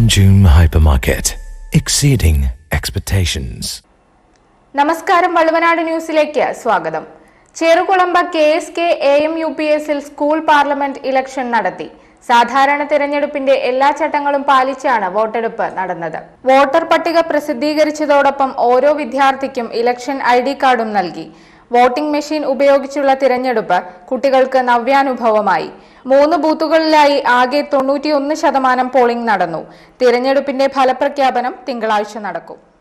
Anjum Hypermarket, exceeding expectations. നമസ്കാരം വള്ളുവനാട് ന്യൂസിലേക്ക് സ്വാഗതം Cherukulamba K S K A M U P എസിൽ സ്കൂൾ പാർലമെന്റ് ഇലക്ഷൻ നടത്തി സാധാരണ തിരഞ്ഞെടുപ്പിന്റെ എല്ലാ ചട്ടങ്ങളും പാലിച്ചാണ് വോട്ടെടുപ്പ് നടന്നത് വോട്ടർ പട്ടിക പ്രസിദ്ധീകരിച്ചതോടൊപ്പം ഓരോ വിദ്യാർത്ഥിക്കും ഇലക്ഷൻ ഐ ഡി കാർഡും നൽകി വോട്ടിംഗ് മെഷീൻ ഉപയോഗിച്ചുള്ള തിരഞ്ഞെടുപ്പ് കുട്ടികൾക്ക് നവ്യാനുഭവമായി മൂന്ന് ബൂത്തുകളിലായി ആകെ തൊണ്ണൂറ്റിയൊന്ന് ശതമാനം പോളിംഗ് നടന്നു തിരഞ്ഞെടുപ്പിന്റെ ഫലപ്രഖ്യാപനം തിങ്കളാഴ്ച നടക്കും